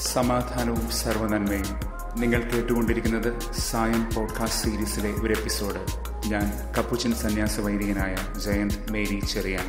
സമാധാനവും സർവനന്മയും നിങ്ങൾ കേട്ടുകൊണ്ടിരിക്കുന്നത് സായം പോഡ്കാസ്റ്റ് സീരീസിലെ ഒരു എപ്പിസോഡ് ഞാൻ കപ്പുച്ചൻ സന്യാസ വൈദികനായ ജയന്ത് മേരി ചെറിയാൻ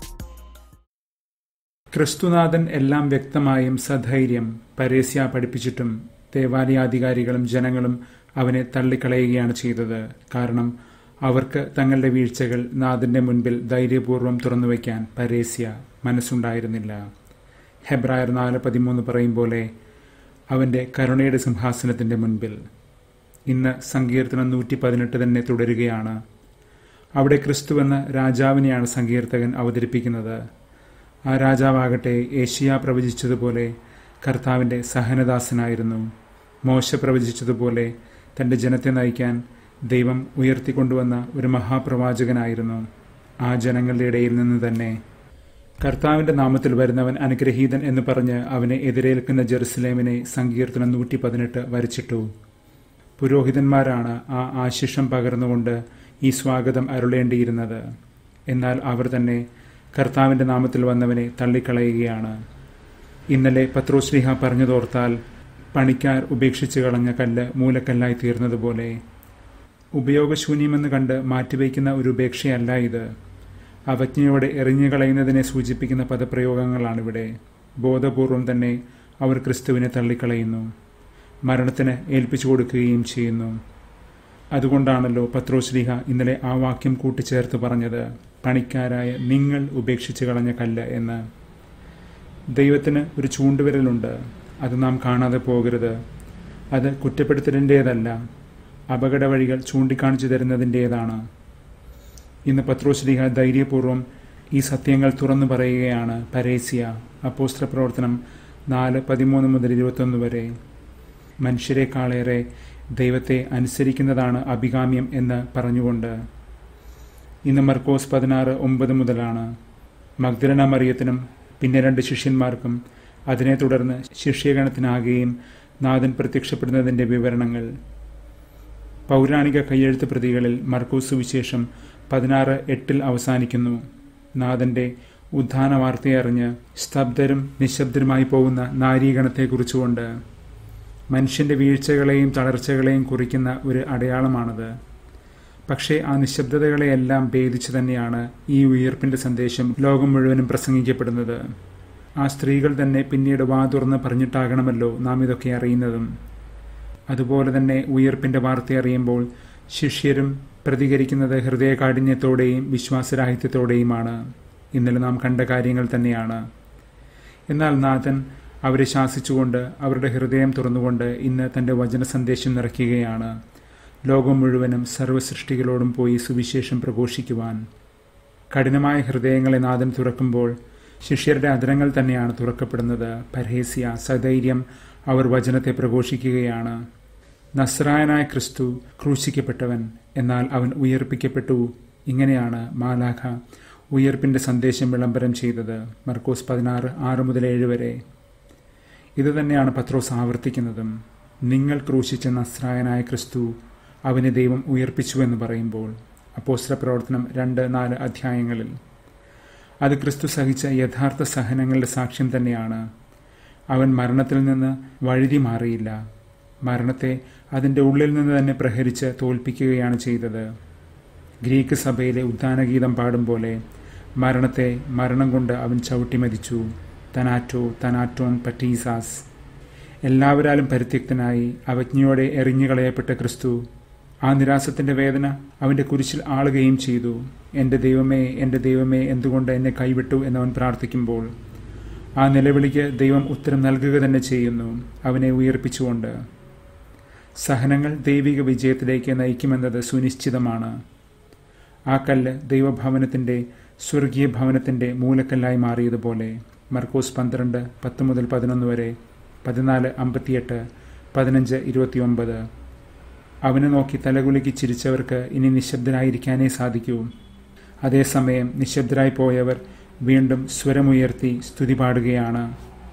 ക്രിസ്തുനാഥൻ എല്ലാം വ്യക്തമായും സധൈര്യം പരേസ്യ പഠിപ്പിച്ചിട്ടും ദേവാലയാധികാരികളും ജനങ്ങളും അവനെ തള്ളിക്കളയുകയാണ് ചെയ്തത് കാരണം അവർക്ക് തങ്ങളുടെ വീഴ്ചകൾ നാഥന്റെ മുൻപിൽ ധൈര്യപൂർവ്വം തുറന്നുവയ്ക്കാൻ പരേസ്യ മനസ്സുണ്ടായിരുന്നില്ല ഹെബ്രായർ നാല് പതിമൂന്ന് പറയും പോലെ അവൻ്റെ കരുണയുടെ സിംഹാസനത്തിൻ്റെ മുൻപിൽ ഇന്ന് സങ്കീർത്തനം നൂറ്റി പതിനെട്ട് തന്നെ തുടരുകയാണ് അവിടെ ക്രിസ്തുവെന്ന രാജാവിനെയാണ് സങ്കീർത്തകൻ അവതരിപ്പിക്കുന്നത് ആ രാജാവാകട്ടെ ഏഷ്യ പ്രവചിച്ചതുപോലെ കർത്താവിൻ്റെ സഹനദാസനായിരുന്നു മോശ പ്രവചിച്ചതുപോലെ തൻ്റെ ജനത്തെ നയിക്കാൻ ദൈവം ഉയർത്തിക്കൊണ്ടുവന്ന ഒരു മഹാപ്രവാചകനായിരുന്നു ആ ജനങ്ങളുടെ ഇടയിൽ നിന്ന് തന്നെ കർത്താവിന്റെ നാമത്തിൽ വരുന്നവൻ അനുഗ്രഹീതൻ എന്ന് പറഞ്ഞ് അവനെ എതിരേൽക്കുന്ന ജെറുസലേമിനെ സങ്കീർത്തനം നൂറ്റി പതിനെട്ട് വരച്ചിട്ടു പുരോഹിതന്മാരാണ് ആ ആശിഷം പകർന്നുകൊണ്ട് ഈ സ്വാഗതം അരുളേണ്ടിയിരുന്നത് എന്നാൽ അവർ തന്നെ കർത്താവിന്റെ നാമത്തിൽ വന്നവനെ തള്ളിക്കളയുകയാണ് ഇന്നലെ പത്രോശ്രീഹ പറഞ്ഞതോർത്താൽ പണിക്കാർ ഉപേക്ഷിച്ച് കളഞ്ഞ കല്ല് മൂലക്കല്ലായി തീർന്നതുപോലെ ഉപയോഗശൂന്യമെന്ന് കണ്ട് മാറ്റിവെക്കുന്ന ഒരു ഉപേക്ഷയല്ല ഇത് അവജ്ഞയോടെ എറിഞ്ഞു കളയുന്നതിനെ സൂചിപ്പിക്കുന്ന പദപ്രയോഗങ്ങളാണിവിടെ ബോധപൂർവം തന്നെ അവർ ക്രിസ്തുവിനെ തള്ളിക്കളയുന്നു മരണത്തിന് ഏൽപ്പിച്ചു കൊടുക്കുകയും ചെയ്യുന്നു അതുകൊണ്ടാണല്ലോ പത്രോശ്രീഹ ഇന്നലെ ആ വാക്യം കൂട്ടിച്ചേർത്ത് പറഞ്ഞത് പണിക്കാരായ നിങ്ങൾ ഉപേക്ഷിച്ച് കളഞ്ഞ കല്ല് എന്ന് ദൈവത്തിന് ഒരു ചൂണ്ടുവിരലുണ്ട് അത് നാം കാണാതെ പോകരുത് അത് കുറ്റപ്പെടുത്തലിൻ്റേതല്ല അപകട വഴികൾ ചൂണ്ടിക്കാണിച്ചു തരുന്നതിൻ്റേതാണ് ഇന്ന് പത്രോശ്രീഹ ധൈര്യപൂർവ്വം ഈ സത്യങ്ങൾ തുറന്നു പറയുകയാണ് പരേസ്യ അപ്പോസ്ത്ര പ്രവർത്തനം നാല് പതിമൂന്ന് മുതൽ ഇരുപത്തൊന്ന് വരെ മനുഷ്യരെക്കാളേറെ ദൈവത്തെ അനുസരിക്കുന്നതാണ് അഭികാമ്യം എന്ന് പറഞ്ഞുകൊണ്ട് ഇന്ന് മർക്കോസ് പതിനാറ് ഒമ്പത് മുതലാണ് മഗ്ദലന മറിയത്തിനും പിന്നെ രണ്ട് ശിഷ്യന്മാർക്കും അതിനെ തുടർന്ന് ശിഷ്യഗണത്തിനാകുകയും നാഥൻ പ്രത്യക്ഷപ്പെടുന്നതിൻ്റെ വിവരണങ്ങൾ പൗരാണിക കയ്യെഴുത്ത് പ്രതികളിൽ മർക്കൂസ് വിശേഷം പതിനാറ് എട്ടിൽ അവസാനിക്കുന്നു നാഥന്റെ ഉദ്ധാന വാർത്തയറിഞ്ഞ് സ്തബ്ധരും നിശബ്ദരുമായി പോകുന്ന നാരീഗണത്തെക്കുറിച്ചുകൊണ്ട് മനുഷ്യന്റെ വീഴ്ചകളെയും തളർച്ചകളെയും കുറിക്കുന്ന ഒരു അടയാളമാണത് പക്ഷേ ആ നിശബ്ദതകളെയെല്ലാം ഭേദിച്ചു തന്നെയാണ് ഈ ഉയർപ്പിന്റെ സന്ദേശം ലോകം മുഴുവനും പ്രസംഗിക്കപ്പെടുന്നത് ആ സ്ത്രീകൾ തന്നെ പിന്നീട് വാ തുറന്ന് പറഞ്ഞിട്ടാകണമല്ലോ നാം ഇതൊക്കെ അറിയുന്നതും അതുപോലെ തന്നെ ഉയർപ്പിന്റെ വാർത്ത അറിയുമ്പോൾ ശിഷ്യരും പ്രതികരിക്കുന്നത് ഹൃദയകാഠിന്യത്തോടെയും വിശ്വാസരാഹിത്യത്തോടെയുമാണ് ഇന്നലെ നാം കണ്ട കാര്യങ്ങൾ തന്നെയാണ് എന്നാൽ നാഥൻ അവരെ ശാസിച്ചുകൊണ്ട് അവരുടെ ഹൃദയം തുറന്നുകൊണ്ട് ഇന്ന് തന്റെ വചന സന്ദേശം നിറയ്ക്കുകയാണ് ലോകം മുഴുവനും സർവ്വസൃഷ്ടികളോടും പോയി സുവിശേഷം പ്രഘോഷിക്കുവാൻ കഠിനമായ ഹൃദയങ്ങളെ നാഥൻ തുറക്കുമ്പോൾ ശിഷ്യരുടെ അധരങ്ങൾ തന്നെയാണ് തുറക്കപ്പെടുന്നത് പരഹേസ്യ സധൈര്യം അവർ വചനത്തെ പ്രഘോഷിക്കുകയാണ് നസ്രായനായ ക്രിസ്തു ക്രൂശിക്കപ്പെട്ടവൻ എന്നാൽ അവൻ ഉയർപ്പിക്കപ്പെട്ടു ഇങ്ങനെയാണ് മാലാഖ ഉയർപ്പിന്റെ സന്ദേശം വിളംബരം ചെയ്തത് മർക്കോസ് പതിനാറ് ആറ് മുതൽ ഏഴ് വരെ ഇത് തന്നെയാണ് പത്രോസ് ആവർത്തിക്കുന്നതും നിങ്ങൾ ക്രൂശിച്ച നസ്രായനായ ക്രിസ്തു അവനെ ദൈവം ഉയർപ്പിച്ചു എന്ന് പറയുമ്പോൾ അപ്പോസ്ത്ര പ്രവർത്തനം രണ്ട് നാല് അധ്യായങ്ങളിൽ അത് ക്രിസ്തു സഹിച്ച യഥാർത്ഥ സഹനങ്ങളുടെ സാക്ഷ്യം തന്നെയാണ് അവൻ മരണത്തിൽ നിന്ന് വഴുതി മാറിയില്ല മരണത്തെ അതിൻ്റെ ഉള്ളിൽ നിന്ന് തന്നെ പ്രഹരിച്ച് തോൽപ്പിക്കുകയാണ് ചെയ്തത് ഗ്രീക്ക് സഭയിലെ ഉദ്ധാനഗീതം പാടും പോലെ മരണത്തെ മരണം കൊണ്ട് അവൻ ചവിട്ടി മതിച്ചു തനാറ്റോ തനാറ്റോൻ പറ്റീസാസ് എല്ലാവരാലും പരിത്യക്തനായി അവജ്ഞയോടെ എറിഞ്ഞുകളയപ്പെട്ട ക്രിസ്തു ആ നിരാസത്തിന്റെ വേദന അവന്റെ കുരിശിൽ ആളുകയും ചെയ്തു എൻ്റെ ദൈവമേ എൻ്റെ ദൈവമേ എന്തുകൊണ്ട് എന്നെ കൈവിട്ടു എന്നവൻ പ്രാർത്ഥിക്കുമ്പോൾ ആ നിലവിളിക്ക് ദൈവം ഉത്തരം നൽകുക തന്നെ ചെയ്യുന്നു അവനെ ഉയർപ്പിച്ചുകൊണ്ട് സഹനങ്ങൾ ദൈവിക വിജയത്തിലേക്ക് നയിക്കുമെന്നത് സുനിശ്ചിതമാണ് ആ കല്ല് ദൈവഭവനത്തിന്റെ സ്വർഗീയ ഭവനത്തിന്റെ മൂലക്കല്ലായി മാറിയതുപോലെ മർക്കോസ് പന്ത്രണ്ട് പത്ത് മുതൽ പതിനൊന്ന് വരെ പതിനാല് അമ്പത്തിയെട്ട് പതിനഞ്ച് ഇരുപത്തിയൊമ്പത് അവനെ നോക്കി തലകുലുക്കി ചിരിച്ചവർക്ക് ഇനി നിശബ്ദരായിരിക്കാനേ സാധിക്കൂ അതേസമയം നിശബ്ദരായി പോയവർ വീണ്ടും സ്വരമുയർത്തി സ്തുതി പാടുകയാണ്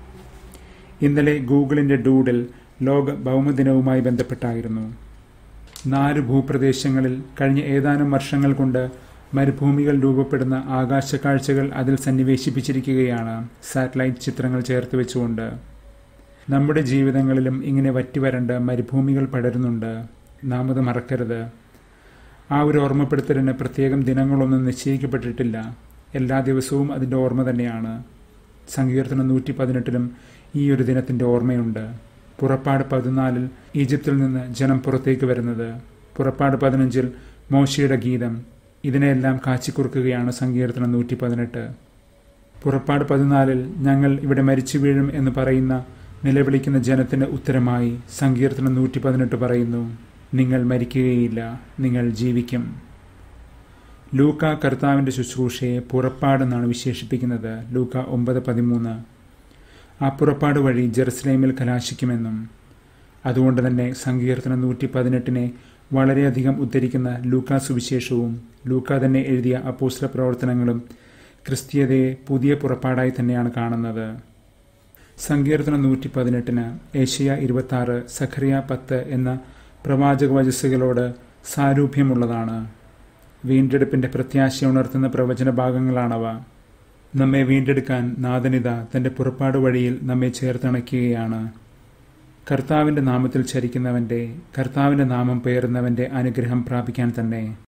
ഇന്നലെ ഗൂഗിളിന്റെ ഡൂഡിൽ ലോക ഭൗമദിനവുമായി ബന്ധപ്പെട്ടായിരുന്നു നാല് ഭൂപ്രദേശങ്ങളിൽ കഴിഞ്ഞ ഏതാനും വർഷങ്ങൾ കൊണ്ട് മരുഭൂമികൾ രൂപപ്പെടുന്ന ആകാശക്കാഴ്ചകൾ അതിൽ സന്നിവേശിപ്പിച്ചിരിക്കുകയാണ് സാറ്റലൈറ്റ് ചിത്രങ്ങൾ ചേർത്ത് വെച്ചുകൊണ്ട് നമ്മുടെ ജീവിതങ്ങളിലും ഇങ്ങനെ വറ്റിവരണ്ട് മരുഭൂമികൾ പടരുന്നുണ്ട് നാം അത് മറക്കരുത് ആ ഒരു ഓർമ്മപ്പെടുത്തലിന് പ്രത്യേകം ദിനങ്ങളൊന്നും നിശ്ചയിക്കപ്പെട്ടിട്ടില്ല എല്ലാ ദിവസവും അതിൻ്റെ ഓർമ്മ തന്നെയാണ് സങ്കീർത്തനം നൂറ്റി പതിനെട്ടിലും ഈ ഒരു ദിനത്തിൻ്റെ ഓർമ്മയുണ്ട് പുറപ്പാട് പതിനാലിൽ ഈജിപ്തിൽ നിന്ന് ജനം പുറത്തേക്ക് വരുന്നത് പുറപ്പാട് പതിനഞ്ചിൽ മോശയുടെ ഗീതം ഇതിനെയെല്ലാം കാച്ചിക്കുറുക്കുകയാണ് സങ്കീർത്തനം നൂറ്റി പതിനെട്ട് പുറപ്പാട് പതിനാലിൽ ഞങ്ങൾ ഇവിടെ മരിച്ചു വീഴും എന്ന് പറയുന്ന നിലവിളിക്കുന്ന ജനത്തിന് ഉത്തരമായി സങ്കീർത്തനം നൂറ്റി പതിനെട്ട് പറയുന്നു നിങ്ങൾ മരിക്കുകയില്ല നിങ്ങൾ ജീവിക്കും ലൂക്ക കർത്താവിൻ്റെ ശുശ്രൂഷയെ പുറപ്പാടെന്നാണ് വിശേഷിപ്പിക്കുന്നത് ലൂക്ക ഒമ്പത് പതിമൂന്ന് ആ പുറപ്പാട് വഴി ജെറുസലേമിൽ കലാശിക്കുമെന്നും അതുകൊണ്ട് തന്നെ സങ്കീർത്തനം നൂറ്റി പതിനെട്ടിനെ വളരെയധികം ഉദ്ധരിക്കുന്ന ലൂക്ക സുവിശേഷവും ലൂക്ക തന്നെ എഴുതിയ അപ്പോസ്ല പ്രവർത്തനങ്ങളും ക്രിസ്തീയതയെ പുതിയ പുറപ്പാടായി തന്നെയാണ് കാണുന്നത് സങ്കീർത്തനം നൂറ്റി പതിനെട്ടിന് ഏഷ്യ ഇരുപത്തി ആറ് സഖറിയ പത്ത് എന്ന പ്രവാചക വചസ്സുകളോട് സാരൂപ്യമുള്ളതാണ് വീണ്ടെടുപ്പിന്റെ പ്രത്യാശ ഉണർത്തുന്ന പ്രവചന ഭാഗങ്ങളാണവ നമ്മെ വീണ്ടെടുക്കാൻ നാഥനിത തന്റെ പുറപ്പാട് വഴിയിൽ നമ്മെ ചേർത്തണയ്ക്കുകയാണ് കർത്താവിന്റെ നാമത്തിൽ ചരിക്കുന്നവന്റെ കർത്താവിന്റെ നാമം പേറുന്നവന്റെ അനുഗ്രഹം പ്രാപിക്കാൻ തന്നെ